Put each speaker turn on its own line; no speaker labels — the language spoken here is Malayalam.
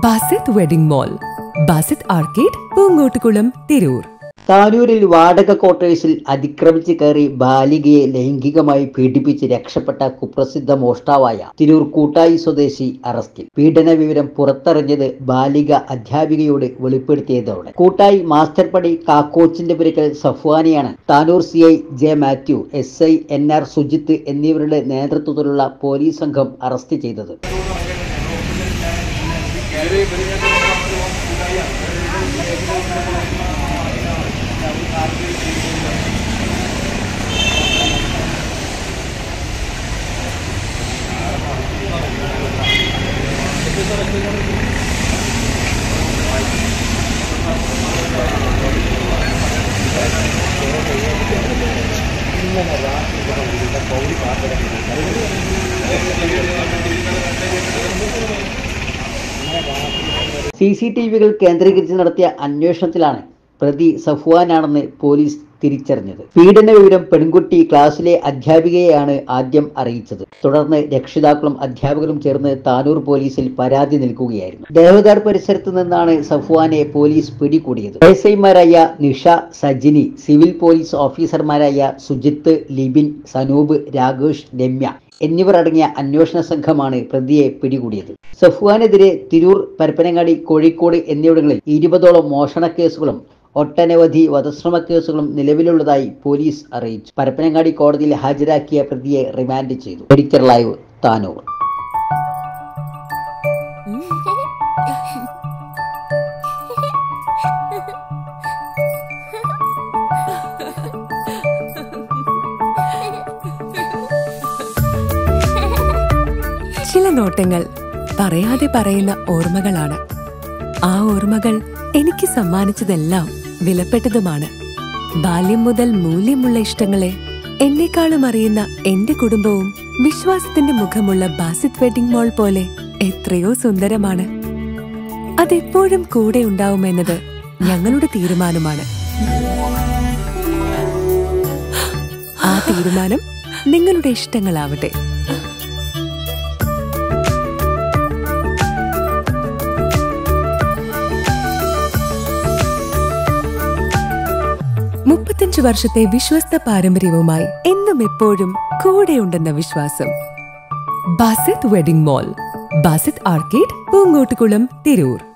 Basit wedding mall Basith arcade Poonkottukulam Tirur
താനൂരിൽ വാടക ക്വാർട്ടേഴ്സിൽ അതിക്രമിച്ച് കയറി ബാലികയെ ലൈംഗികമായി പീഡിപ്പിച്ച് രക്ഷപ്പെട്ട കുപ്രസിദ്ധ മോഷ്ടാവായ തിരൂർ കൂട്ടായി സ്വദേശി അറസ്റ്റിൽ പീഡന വിവരം പുറത്തറിഞ്ഞത് ബാലിക അധ്യാപികയോട് വെളിപ്പെടുത്തിയതോടെ കൂട്ടായി മാസ്റ്റർ പടി കാക്കോച്ചിന്റെ പുരക്കൽ സഫ്വാനിയാണ് Tanur C I J Mathew S I N R Sujith എന്നിവരുടെ നേതൃത്വത്തിലുള്ള പോലീസ് സംഘം അറസ്റ്റ് ചെയ്തത് സി സി ടി വികൾ കേന്ദ്രീകരിച്ച് നടത്തിയ അന്വേഷണത്തിലാണ് പ്രതി സഫ്വാനാണെന്ന് പോലീസ് തിരിച്ചറിഞ്ഞത് പീഡന വിവരം പെൺകുട്ടി ക്ലാസ്സിലെ അധ്യാപികയെയാണ് ആദ്യം അറിയിച്ചത് തുടർന്ന് രക്ഷിതാക്കളും അധ്യാപകരും ചേർന്ന് താനൂർ പോലീസിൽ പരാതി നൽകുകയായിരുന്നു ദേവദാർ പരിസരത്ത് നിന്നാണ് സഫ്വാനെ പോലീസ് പിടികൂടിയത് എസ് ഐമാരായ നിഷ സജിനി സിവിൽ പോലീസ് ഓഫീസർമാരായ സുജിത്ത് ലിബിൻ സനൂപ് രാഘേഷ് രമ്യ എന്നിവർ അടങ്ങിയ അന്വേഷണ സംഘമാണ് പ്രതിയെ പിടികൂടിയത് സഫ്വാനെതിരെ തിരൂർ പരപ്പനങ്ങാടി കോഴിക്കോട് എന്നിവിടങ്ങളിൽ ഇരുപതോളം മോഷണ കേസുകളും ഒട്ടനവധി വധശ്രമ കേസുകളും നിലവിലുള്ളതായി പോലീസ് അറിയിച്ചു പരപ്പനങ്ങാടി കോടതിയിൽ ഹാജരാക്കിയ പ്രതിയെ റിമാൻഡ് ചെയ്തു എഡിറ്റർ ലൈവ് താനൂർ
ചില നോട്ടങ്ങൾ പറയാതെ പറയുന്ന ഓർമ്മകളാണ് ആ ഓർമ്മകൾ എനിക്ക് സമ്മാനിച്ചതെല്ലാം വിലപ്പെട്ടതുമാണ് ബാല്യം മുതൽ മൂല്യമുള്ള ഇഷ്ടങ്ങളെ എന്നെക്കാളും അറിയുന്ന എന്റെ കുടുംബവും വിശ്വാസത്തിന്റെ മുഖമുള്ള ബാസിത് വെഡിംഗ് മോൾ പോലെ എത്രയോ സുന്ദരമാണ് അതെപ്പോഴും കൂടെ ഉണ്ടാവുമെന്നത് ഞങ്ങളുടെ തീരുമാനമാണ് ആ തീരുമാനം നിങ്ങളുടെ ഇഷ്ടങ്ങളാവട്ടെ മുപ്പത്തഞ്ചു വർഷത്തെ വിശ്വസ്ത പാരമ്പര്യവുമായി എന്നും എപ്പോഴും കൂടെയുണ്ടെന്ന വിശ്വാസം Basith wedding mall Basith arcade Poonkottukulam Tirur